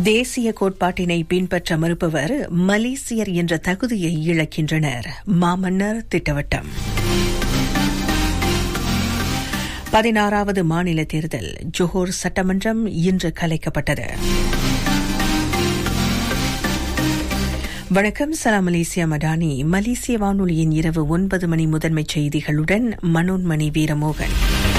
தேசிய கோட்பாட்டினை பின்பற்ற மறுப்பவர் மலேசியர் என்ற தகுதியை இழக்கின்றனர் மாமன்னர் திட்டவட்டம் பதினாறாவது மாநில தேர்தல் ஜோஹர் சட்டமன்றம் இன்று கலைக்கப்பட்டது வணக்கம் சலாம் மலேசியா மடானி மலேசிய வானொலியின் இரவு ஒன்பது மணி முதன்மை செய்திகளுடன் மனோன்மணி வீரமோகன்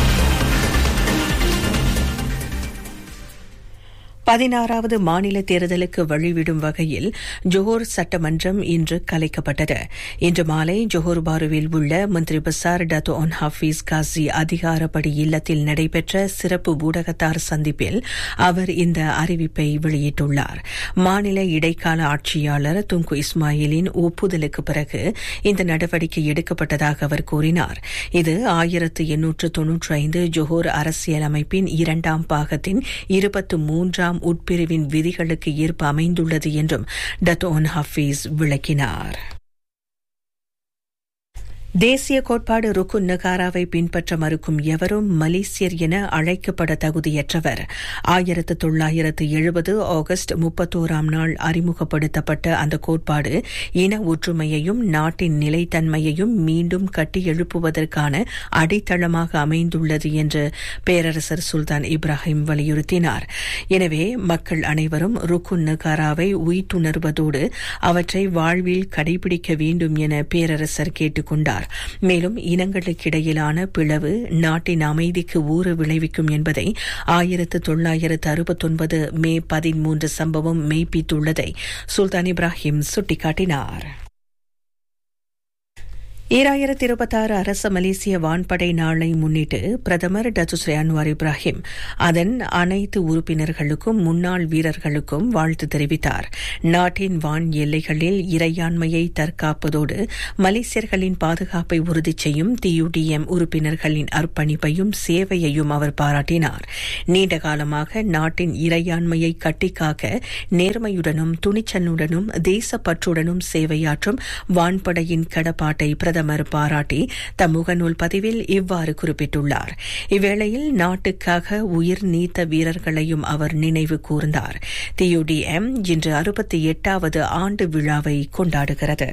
பதினாறாவது மாநில தேர்தலுக்கு வழிவிடும் வகையில் ஜோஹர் சட்டமன்றம் இன்று கலைக்கப்பட்டது இன்று மாலை ஜோஹர் பாருவில் உள்ள Menteri Besar Datuk Onn Hafiz Ghazi அதிகாரப்படி இல்லத்தில் நடைபெற்ற சிறப்பு ஊடகத்தார் சந்திப்பில் அவர் இந்த அறிவிப்பை வெளியிட்டுள்ளார் மாநில இடைக்கால ஆட்சியாளர் துங்கு இஸ்மாயிலின் ஒப்புதலுக்கு பிறகு இந்த நடவடிக்கை எடுக்கப்பட்டதாக அவர் கூறினார் இது ஆயிரத்து எண்ணூற்று தொன்னூற்றி ஐந்து ஜோஹர் அரசியலமைப்பின் இரண்டாம் பாகத்தின் இருபத்து மூன்றாம் உட்பிரிவின் விதிகளுக்கு ஏற்ப அமைந்துள்ளது என்றும் டத்தோன் ஹஃபீஸ் விளக்கினார் தேசிய கோட்பாடு ருக்குன் நகாராவை பின்பற்ற மறுக்கும் எவரும் மலேசியர் என அழைக்கப்பட தகுதியற்றவர் ஆயிரத்து தொள்ளாயிரத்து எழுபது ஆகஸ்ட் முப்பத்தோராம் நாள் அறிமுகப்படுத்தப்பட்ட அந்த கோட்பாடு இன ஒற்றுமையையும் நாட்டின் நிலைத்தன்மையையும் மீண்டும் கட்டி எழுப்புவதற்கான அடித்தளமாக அமைந்துள்ளது என்று பேரரசர் சுல்தான் இப்ராஹிம் வலியுறுத்தினார் எனவே மக்கள் அனைவரும் ருக்குன் நகாராவை உய்த்துணர்வதோடு அவற்றை வாழ்வில் கடைபிடிக்க வேண்டும் என பேரரசர் கேட்டுக் கொண்டார் மேலும் இனங்களுக்கிடையிலான பிளவு நாட்டின் அமைதிக்கு ஊறு விளைவிக்கும் என்பதை ஆயிரத்து தொள்ளாயிரத்து அறுபத்தொன்பது மே பதிமூன்று சம்பவம் மெய்ப்பித்துள்ளதை சுல்தான் இப்ராஹிம் சுட்டிக்காட்டினார் ஈராயிரத்தி இருபத்தாறு அரச மலேசிய வான்படை நாளை முன்னிட்டு பிரதமர் டச்சுஸ்ரீ அன்வார் இப்ராஹிம் அதன் அனைத்து உறுப்பினர்களுக்கும் முன்னாள் வீரர்களுக்கும் வாழ்த்து தெரிவித்தார் நாட்டின் வான் எல்லைகளில் இறையாண்மையை தற்காப்பதோடு மலேசியர்களின் பாதுகாப்பை உறுதி செய்யும் டியுடிஎம் உறுப்பினர்களின் அர்ப்பணிப்பையும் சேவையையும் அவர் பாராட்டினார் நீண்ட காலமாக நாட்டின் இறையாண்மையை கட்டிக்காக்க நேர்மையுடனும் துணிச்சலுடனும் தேசப்பற்றுடனும் சேவையாற்றும் வான்படையின் கடப்பாட்டை பிரதமர் பாராட்டி தம் முகநூல் பதிவில் இவ்வாறு குறிப்பிட்டுள்ளார் இவ்வேளையில் நாட்டுக்காக உயிர் நீத்த வீரர்களையும் அவர் நினைவு கூர்ந்தார் டியுடிஎம் இன்று அறுபத்தி எட்டாவது ஆண்டு விழாவை கொண்டாடுகிறது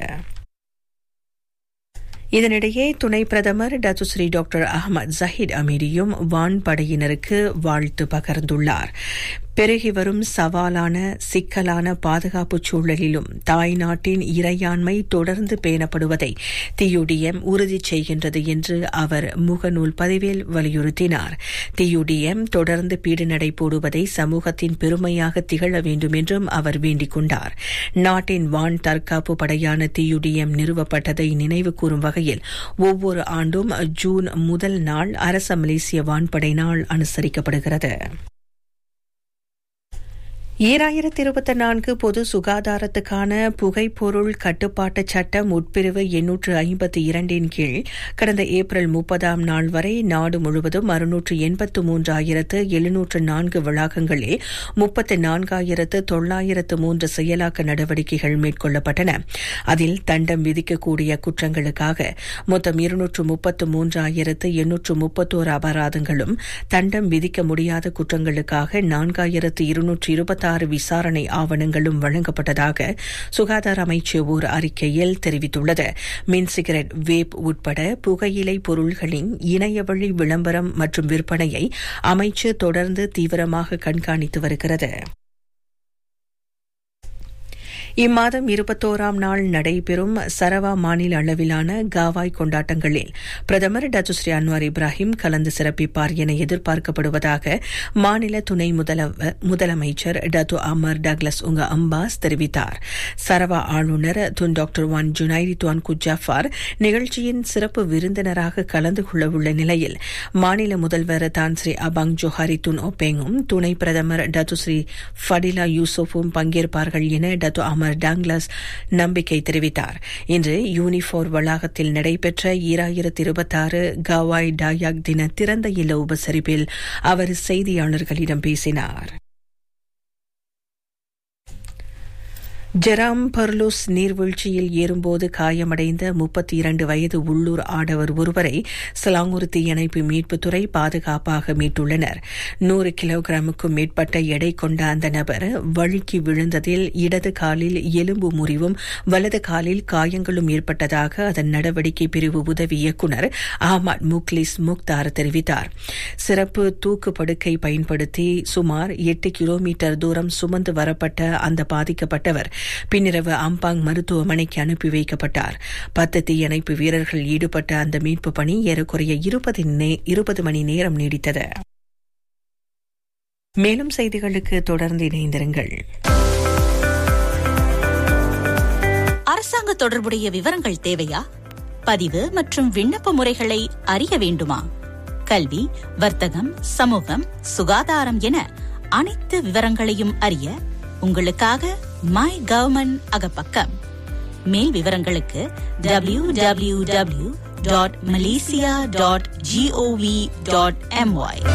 இதனிடையே துணை பிரதமர் டத்துஸ்ரீ டாக்டர் அகமது ஜஹீத் அமீரியும் வான்படையினருக்கு வாழ்த்து பகர்ந்துள்ளார் பெருகி வரும் சவாலான சிக்கலான பாதுகாப்பு சூழலிலும் தாய்நாட்டின் இறையாண்மை தொடர்ந்து பேணப்படுவதை டியுடிஎம் உறுதி செய்கின்றது என்று அவர் முகநூல் பதிவில் வலியுறுத்தினார் டியுடிஎம் தொடர்ந்து பீடுநடை போடுவதை சமூகத்தின் பெருமையாக திகழ வேண்டும் என்றும் அவர் வேண்டிக் கொண்டார் நாட்டின் வான் தற்காப்பு படையான டியுடிஎம் நிறுவப்பட்டதை நினைவு கூறும் வகையில் ஒவ்வொரு ஆண்டும் ஜூன் முதல் நாள் அரச மலேசிய வான்படை நாள் அனுசரிக்கப்படுகிறது ஈராயிரத்தி இருபத்தி நான்கு பொது சுகாதாரத்துக்கான புகைப்பொருள் கட்டுப்பாட்டு சட்டம் உட்பிரிவு எண்ணூற்று ஐம்பத்தி இரண்டின் கீழ் கடந்த ஏப்ரல் முப்பதாம் நாள் வரை நாடு முழுவதும் அறுநூற்று எண்பத்து மூன்றாயிரத்து எழுநூற்று நான்கு வளாகங்களில் முப்பத்தி நான்காயிரத்து தொள்ளாயிரத்து மூன்று செயலாக்க நடவடிக்கைகள் மேற்கொள்ளப்பட்டன அதில் தண்டம் விதிக்கக்கூடிய குற்றங்களுக்காக மொத்தம் இருநூற்று முப்பத்து மூன்றாயிரத்து எண்ணூற்று முப்பத்தோரு அபராதங்களும் தண்டம் விதிக்க முடியாத குற்றங்களுக்காக நான்காயிரத்து இருநூற்று இருபத்தி ஆறு விசாரணை ஆவணங்களும் வழங்கப்பட்டதாக சுகாதார அமைச்சு ஓர் அறிக்கையில் தெரிவித்துள்ளது மின் சிகரெட் வேப் உட்பட புகையிலை பொருள்களின் இணையவழி விளம்பரம் மற்றும் விற்பனையை அமைச்சு தொடர்ந்து தீவிரமாக கண்காணித்து வருகிறது இம்மாதம் இருபத்தோராம் நாள் நடைபெறும் சரவா மாநில அளவிலான காவாய் கொண்டாட்டங்களில் பிரதமர் டச்சுஸ்ரீ அன்வார் இப்ராஹிம் கலந்து சிறப்பிப்பார் என எதிர்பார்க்கப்படுவதாக மாநில துணை முதலமைச்சர் டத்து அமர் டக்லஸ் உங்க அம்பாஸ் தெரிவித்தார் சரவா ஆளுநர் Tun doctor Wan Junaidi Tuanku Jaafar நிகழ்ச்சியின் சிறப்பு விருந்தினராக கலந்து கொள்ளவுள்ள நிலையில் மாநில முதல்வர் Tan Sri Abang Johari Tun ஒபேங்கும் துணை பிரதமர் டத்துஸ்ரீ ஃபடிலா யூசுஃபும் பங்கேற்பார்கள் என டத்து அமர் அமர் டாங்லஸ் நம்பிக்கை தெரிவித்தார் இன்று யூனிஃபோர் வளாகத்தில் நடைபெற்ற ஈராயிரத்தி இருபத்தாறு கவாய் டாயாக் தின திறந்த இல்ல உபசரிப்பில் அவர் செய்தியாளர்களிடம் பேசினார் ஜெராம் பர்லூஸ் நீர்வீழ்ச்சியில் ஏறும்போது காயமடைந்த முப்பத்தி இரண்டு வயது உள்ளூர் ஆடவர் ஒருவரை சிலாங்கூர் தீயணைப்பு மீட்புத்துறை பாதுகாப்பாக மீட்டுள்ளனர் நூறு கிலோகிராமுக்கும் மேற்பட்ட எடை கொண்ட அந்த நபர் வழுக்கி விழுந்ததில் இடது காலில் எலும்பு முறிவும் வலது காலில் காயங்களும் ஏற்பட்டதாக அதன் நடவடிக்கை பிரிவு உதவி இயக்குநர் அஹமத் முக்லிஸ் முக்தார் தெரிவித்தார் சிறப்பு தூக்கு படுக்கை பயன்படுத்தி சுமார் எட்டு கிலோமீட்டர் தூரம் சுமந்து வரப்பட்ட அந்த பாதிக்கப்பட்டவர் பின்னிரவு அம்பாங் மருத்துவமனைக்கு அனுப்பி வைக்கப்பட்டார் பத்து தீயணைப்பு வீரர்கள் ஈடுபட்ட அந்த மீட்பு பணி ஏறக்குறைய இருபது மணி நேரம் நீடித்தது மேலும் செய்திகளுக்கு தொடர்ந்து இணைந்திருங்கள் அரசாங்க தொடர்புடைய விவரங்கள் தேவையா பதிவு மற்றும் விண்ணப்ப முறைகளை அறிய வேண்டுமா கல்வி வர்த்தகம் சமூகம் சுகாதாரம் என அனைத்து விவரங்களையும் அறிய உங்களுக்காக மை கவர்மெண்ட் அகப்பக்கம் மேல் விவரங்களுக்கு W W W dot Malaysia dot G O V dot M Y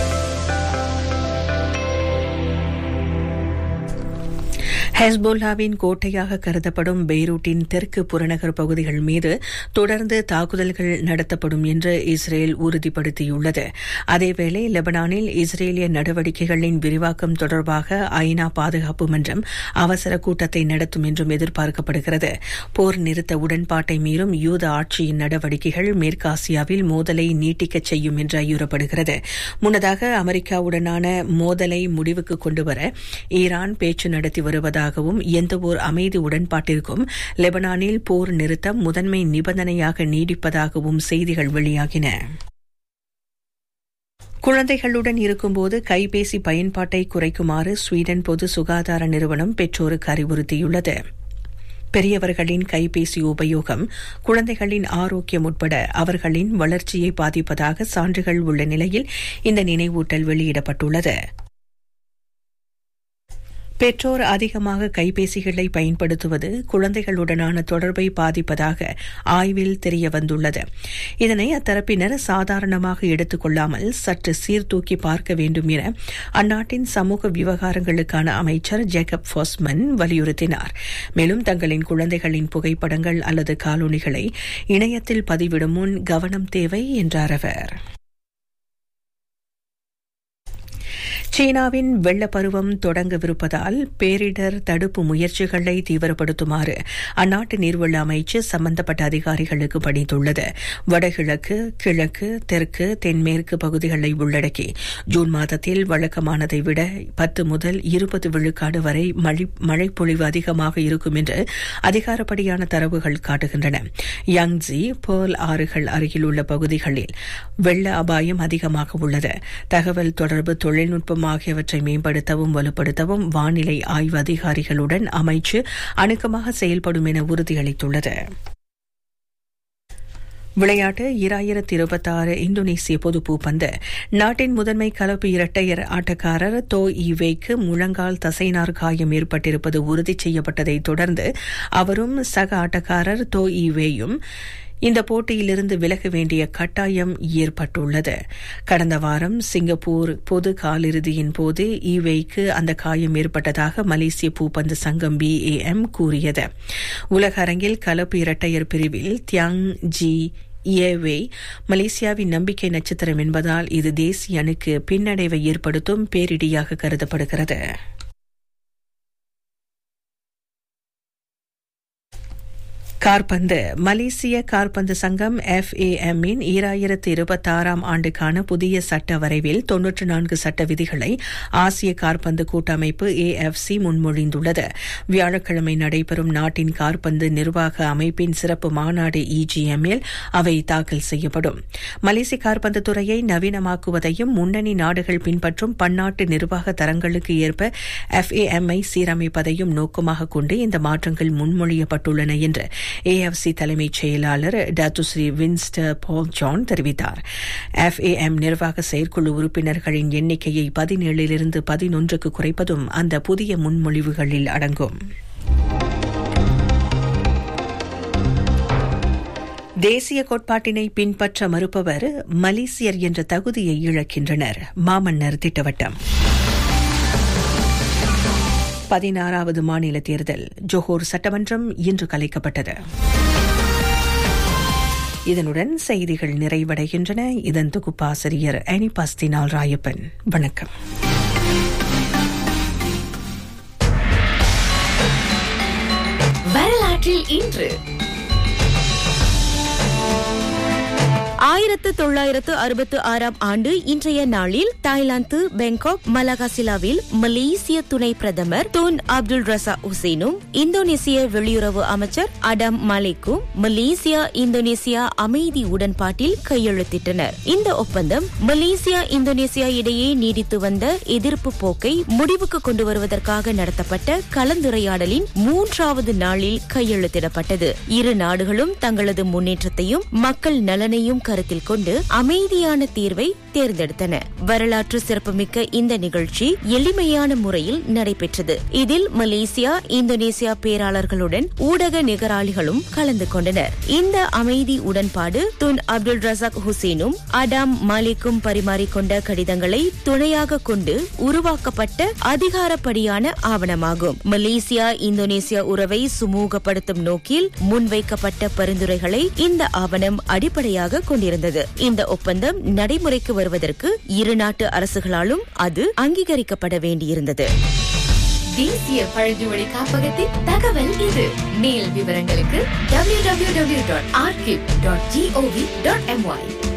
ஹெஸ்போல்லாவின் கோட்டையாக கருதப்படும் பெய்ரூட்டின் தெற்கு புறநகர் பகுதிகள் மீது தொடர்ந்து தாக்குதல்கள் நடத்தப்படும் என்று இஸ்ரேல் உறுதிப்படுத்தியுள்ளது அதேவேளை லெபனானில் இஸ்ரேலிய நடவடிக்கைகளின் விரிவாக்கம் தொடர்பாக ஐநா பாதுகாப்பு மன்றம் அவசர கூட்டத்தை நடத்தும் என்றும் எதிர்பார்க்கப்படுகிறது போர் நிறுத்த உடன்பாட்டை மீறும் யூத ஆட்சியின் நடவடிக்கைகள் மேற்காசியாவில் மோதலை நீட்டிக்கச் செய்யும் என்று ஐயுறப்படுகிறது முன்னதாக அமெரிக்காவுடனான மோதலை முடிவுக்கு கொண்டுவர ஈரான் பேச்சு நடத்தி வருவதாகவும் எந்தவோர் அமைதி உடன்பாட்டிற்கும் லெபனானில் போர் நிறுத்தம் முதன்மை நிபந்தனையாக நீடிப்பதாகவும் செய்திகள் வெளியாகின குழந்தைகளுடன் இருக்கும்போது கைபேசி பயன்பாட்டை குறைக்குமாறு ஸ்வீடன் பொது சுகாதார நிறுவனம் பெற்றோருக்கு அறிவுறுத்தியுள்ளது பெரியவர்களின் கைபேசி உபயோகம் குழந்தைகளின் ஆரோக்கியம் உட்பட அவர்களின் வளர்ச்சியை பாதிப்பதாக சான்றுகள் உள்ள நிலையில் இந்த நினைவூட்டல் வெளியிடப்பட்டுள்ளது பெற்றோர் அதிகமாக கைபேசிகளை பயன்படுத்துவது குழந்தைகளுடனான தொடர்பை பாதிப்பதாக ஆய்வில் தெரியவந்துள்ளது இதனை அத்தரப்பினர் சாதாரணமாக எடுத்துக் கொள்ளாமல் சற்று சீர்தூக்கி பார்க்க வேண்டும் என அந்நாட்டின் சமூக விவகாரங்களுக்கான அமைச்சர் ஜேக்கப் ஃபாஸ்மன் வலியுறுத்தினார் மேலும் தங்களின் குழந்தைகளின் புகைப்படங்கள் அல்லது காலொனிகளை இணையத்தில் பதிவிடும் முன் கவனம் தேவை என்றார் அவர் சீனாவின் வெள்ளப்பருவம் தொடங்கவிருப்பதால் பேரிடர் தடுப்பு முயற்சிகளை தீவிரப்படுத்துமாறு அந்நாட்டு நீர்வள அமைச்சு சம்பந்தப்பட்ட அதிகாரிகளுக்கு பணித்துள்ளது வடகிழக்கு கிழக்கு தெற்கு தென்மேற்கு பகுதிகளை உள்ளடக்கி ஜூன் மாதத்தில் வழக்கமானதை விட பத்து முதல் இருபது விழுக்காடு வரை மழைப்பொழிவு அதிகமாக இருக்கும் என்று அதிகாரப்படியான தரவுகள் காட்டுகின்றன யங்ஜி பேர்ல் ஆறுகள் அருகில் உள்ள பகுதிகளில் வெள்ள அபாயம் அதிகமாக உள்ளது தகவல் தொடர்பு தொழில்நுட்பம் ஆகியவற்றை மேம்படுத்தவும் வலுப்படுத்தவும் வானிலை ஆய்வு அதிகாரிகளுடன் அமைச்சு அணுக்கமாக செயல்படும் என உறுதியளித்துள்ளது விளையாட்டு இராயிரத்தி இருபத்தாறு இந்தோனேசிய பொது பூப்பந்து நாட்டின் முதன்மை கலப்பு இரட்டையர் ஆட்டக்காரர் தோ ஈவேக்கு முழங்கால் தசைநார் காயம் ஏற்பட்டிருப்பது உறுதி செய்யப்பட்டதை தொடர்ந்து அவரும் சக ஆட்டக்காரர் தோ ஈவேயும் இந்த போட்டியிலிருந்து விலக வேண்டிய கட்டாயம் ஏற்பட்டுள்ளது கடந்த வாரம் சிங்கப்பூர் பொது காலிறுதியின் போது ஈவேய்க்கு அந்த காயம் ஏற்பட்டதாக மலேசிய பூப்பந்து சங்கம் பிஏஎம் கூறியது உலக அரங்கில் கலப்பு இரட்டையர் பிரிவில் தியாங் ஜி இயவே மலேசியாவின் நம்பிக்கை நட்சத்திரம் என்பதால் இது தேசிய அணுக்கு பின்னடைவை ஏற்படுத்தும் பேரிடியாக கருதப்படுகிறது கார்பந்து மலேசிய கார்பந்து சங்கம் எஃப்ஏஎம் இன் ஈராயிரத்து இருபத்தாறாம் ஆண்டுக்கான புதிய சட்ட வரைவில் தொன்னூற்று நான்கு சட்ட விதிகளை ஆசிய கார்பந்து கூட்டமைப்பு ஏஎஃப்சி முன்மொழிந்துள்ளது வியாழக்கிழமை நடைபெறும் நாட்டின் கார்பந்து நிர்வாக அமைப்பின் சிறப்பு மாநாடு இஜிஎம்மில் அவை தாக்கல் செய்யப்படும் மலேசிய கார்பந்து துறையை நவீனமாக்குவதையும் முன்னணி நாடுகள் பின்பற்றும் பன்னாட்டு நிர்வாக தரங்களுக்கு ஏற்ப எஃப்ஏஎம்ஐ சீரமைப்பதையும் நோக்கமாக கொண்டு இந்த மாற்றங்கள் முன்மொழியப்பட்டுள்ளன என்று ஏஎஃப்சி தலைமைச் செயலாளர் டாத்துஸ்ரீ வின்ஸ்டர் பால் ஜான் தெரிவித்தார் எஃப்ஏஎம் நிர்வாக செயற்குழு உறுப்பினர்களின் எண்ணிக்கையை பதினேழிலிருந்து பதினொன்றுக்கு குறைப்பதும் அந்த புதிய முன்மொழிவுகளில் அடங்கும் தேசிய கோட்பாட்டினை பின்பற்ற மறுப்பவர் மலேசியர் என்ற தகுதியை இழக்கின்றனர் மாமன்னர் திட்டவட்டம் பதினாறாவது மாநில தேர்தல் ஜோஹோர் சட்டமன்றம் இன்று கலைக்கப்பட்டது இதனுடன் செய்திகள் நிறைவடைகின்றன இதன் தொகுப்பாசிரியர் அனிபாஸ்தினால் ராயப்பன் வணக்கம் வரலாற்றில் இன்று ஆயிரத்து தொள்ளாயிரத்து அறுபத்து ஆறாம் ஆண்டு இன்றைய நாளில் தாய்லாந்து பேங்காக் மலகாசிலாவில் மலேசிய துணை பிரதமர் தூன் அப்துல் ரசா ஹுசேனும் இந்தோனேசிய வெளியுறவு அமைச்சர் அடம் மாலிக்கும் மலேசியா இந்தோனேசியா அமைதி உடன்பாட்டில் கையெழுத்திட்டனர் இந்த ஒப்பந்தம் மலேசியா இந்தோனேசியா இடையே நீடித்து வந்த எதிர்ப்பு போக்கை முடிவுக்கு கொண்டு வருவதற்காக நடத்தப்பட்ட கலந்துரையாடலின் மூன்றாவது நாளில் கையெழுத்திடப்பட்டது இரு நாடுகளும் தங்களது முன்னேற்றத்தையும் மக்கள் நலனையும் கருத்தில் கொண்டு அமைதியான தீர்வை தேர்ந்தெடுத்தன வரலாற்று சிறப்புமிக்க இந்த நிகழ்ச்சி எளிமையான முறையில் நடைபெற்றது இதில் மலேசியா இந்தோனேசியா பேராளர்களுடன் ஊடக நிகராளிகளும் கலந்து கொண்டனர் இந்த அமைதி உடன்பாடு துன் அப்துல் ரசாக் ஹுசேனும் அடாம் மாலிக்கும் பரிமாறிக்கொண்ட கடிதங்களை துணையாக கொண்டு உருவாக்கப்பட்ட அதிகாரப்படியான ஆவணமாகும் மலேசியா இந்தோனேசியா உறவை சுமூகப்படுத்தும் நோக்கில் முன்வைக்கப்பட்ட பரிந்துரைகளை இந்த ஆவணம் அடிப்படையாக கொண்டிருந்தது இந்த ஒப்பந்தம் நடைமுறைக்கு வருவதற்கு இரு நாட்டு அரசுகளாலும் அது அங்கீகரிக்கப்பட வேண்டியிருந்தது தேசிய பழங்குமொழி காப்பகத்தின் தகவல் இது மேல் விவரங்களுக்கு www.archive.gov.my